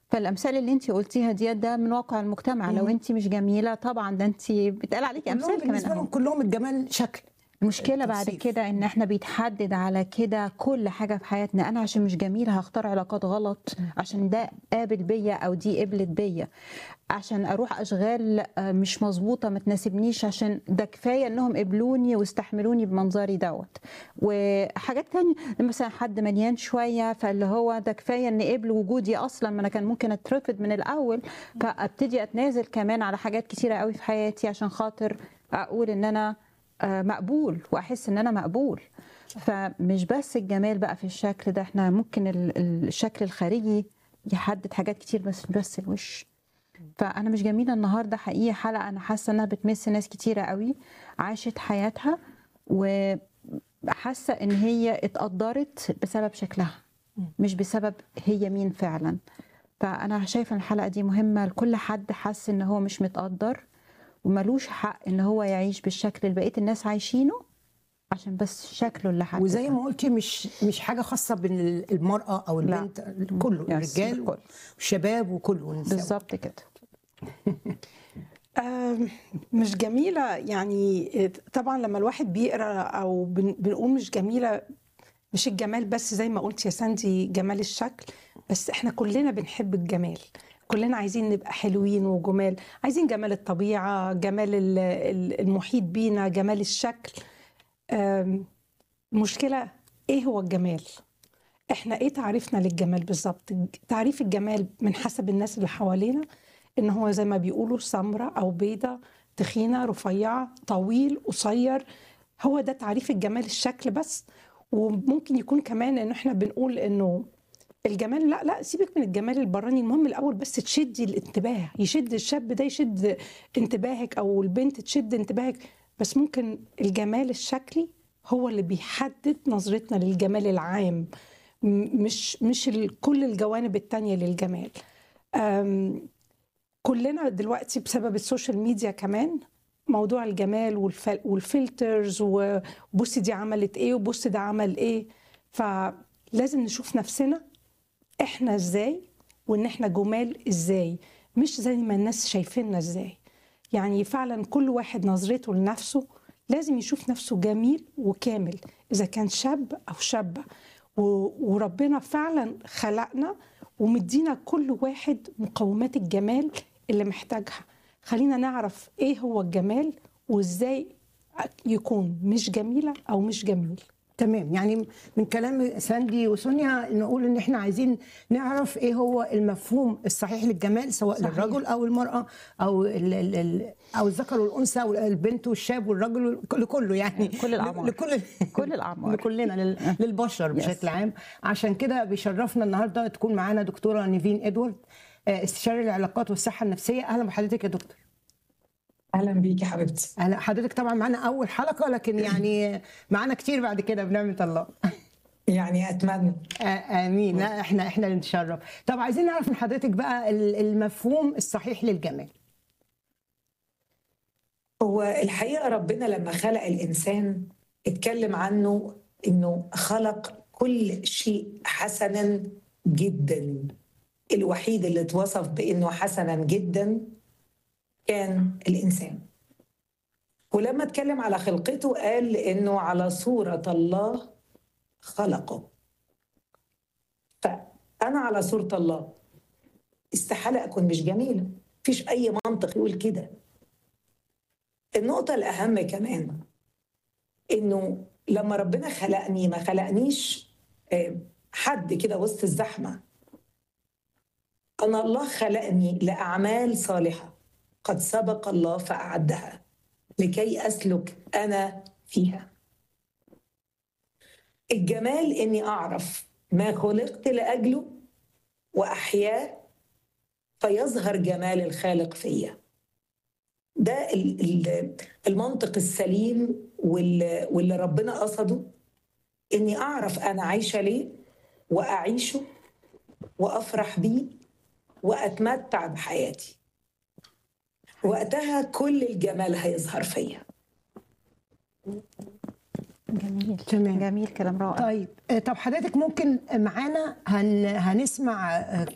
فالامثال اللي انت قلتيها ديت ده من واقع المجتمع لو مم. انت مش جميله طبعا ده انت بيتقال عليكي كلهم امثال كمان بالنسبه اهو لهم كلهم الجمال شكل المشكله بعد التوصيف. كده ان احنا بيتحدد على كده كل حاجه في حياتنا انا عشان مش جميله هختار علاقات غلط عشان ده قابل بيا او دي قبلت بيا عشان اروح اشغال آه، مش مظبوطه ما تناسبنيش عشان ده كفايه انهم قبلوني واستحملوني بمنظري دوت وحاجات تانية مثلا حد مليان شويه فاللي هو ده كفايه ان قبل وجودي اصلا ما انا كان ممكن اترفض من الاول فابتدي اتنازل كمان على حاجات كتيره قوي في حياتي عشان خاطر اقول ان انا آه، مقبول واحس ان انا مقبول فمش بس الجمال بقى في الشكل ده احنا ممكن ال- ال- الشكل الخارجي يحدد حاجات كتير بس مش بس الوش فانا مش جميله النهارده حقيقي حلقه انا حاسه انها بتمس ناس كتيره قوي عاشت حياتها وحاسه ان هي اتقدرت بسبب شكلها مش بسبب هي مين فعلا فانا شايفه إن الحلقه دي مهمه لكل حد حاسس ان هو مش متقدر وملوش حق ان هو يعيش بالشكل اللي بقيه الناس عايشينه عشان بس شكله اللي حد وزي ما قلتي مش مش حاجه خاصه بالمراه او لا. البنت كله يس، الرجال الكل. والشباب وكله والنساء. بالظبط كده آم، مش جميلة يعني طبعا لما الواحد بيقرا أو بن- بنقول مش جميلة مش الجمال بس زي ما قلت يا ساندي جمال الشكل بس احنا كلنا بنحب الجمال كلنا عايزين نبقى حلوين وجمال عايزين جمال الطبيعة جمال ال- ال- المحيط بينا جمال الشكل آم، المشكلة ايه هو الجمال احنا ايه تعريفنا للجمال بالظبط تعريف الجمال من حسب الناس اللي حوالينا ان هو زي ما بيقولوا سمرة او بيضة تخينة رفيعة طويل قصير هو ده تعريف الجمال الشكل بس وممكن يكون كمان ان احنا بنقول انه الجمال لا لا سيبك من الجمال البراني المهم الاول بس تشدي الانتباه يشد الشاب ده يشد انتباهك او البنت تشد انتباهك بس ممكن الجمال الشكلي هو اللي بيحدد نظرتنا للجمال العام م- مش مش ال- كل الجوانب التانية للجمال أم، كلنا دلوقتي بسبب السوشيال ميديا كمان موضوع الجمال والف- والفلترز وبص دي عملت ايه وبص ده عمل ايه فلازم نشوف نفسنا احنا ازاي وان احنا جمال ازاي مش زي ما الناس شايفيننا ازاي يعني فعلا كل واحد نظرته لنفسه لازم يشوف نفسه جميل وكامل اذا كان شاب او شابه و- وربنا فعلا خلقنا ومدينا كل واحد مقومات الجمال اللي محتاجها خلينا نعرف ايه هو الجمال وازاي يكون مش جميله او مش جميل تمام يعني من كلام ساندي وسونيا نقول ان احنا عايزين نعرف ايه هو المفهوم الصحيح للجمال سواء صحيح. صحيح. للرجل او المراه او ال ال ال او الذكر والانثى والبنت والشاب والرجل لكله يعني كل الأعمار. لكل كل الأعمار. لكلنا لل- للبشر Yes. بشكل عام عشان كده بيشرفنا النهارده تكون معانا دكتوره نيفين ادوارد آه، استشاري العلاقات والصحه النفسيه اهلا بحضرتك يا دكتور اهلا بيكي حبيبتي انا حضرتك طبعا معانا اول حلقه لكن يعني معانا كتير بعد كده بنعمه الله يعني اتمنى آه، امين لا احنا احنا اللي نتشرف طب عايزين نعرف من حضرتك بقى ال- المفهوم الصحيح للجمال هو الحقيقه ربنا لما خلق الانسان اتكلم عنه انه خلق كل شيء حسنا جدا الوحيد اللي اتوصف بانه حسنا جدا كان الانسان ولما اتكلم على خلقته قال انه على صوره الله خلقه فانا على صوره الله استحاله اكون مش جميله مفيش اي منطق يقول كده النقطة الأهم كمان إنه لما ربنا خلقني ما خلقنيش آه، حد كده وسط الزحمة أنا الله خلقني لأعمال صالحة قد سبق الله فأعدها لكي أسلك أنا فيها الجمال إني أعرف ما خلقت لأجله وأحياه فيظهر جمال الخالق فيا ده ال- ال- المنطق السليم واللي واللي ربنا قصده اني اعرف انا عايشه ليه واعيشه وافرح بيه واتمتع بحياتي وقتها كل الجمال هيظهر فيا جميل تمام. جميل كلام رائع طيب آه، طب حضرتك ممكن معانا هن هنسمع آه،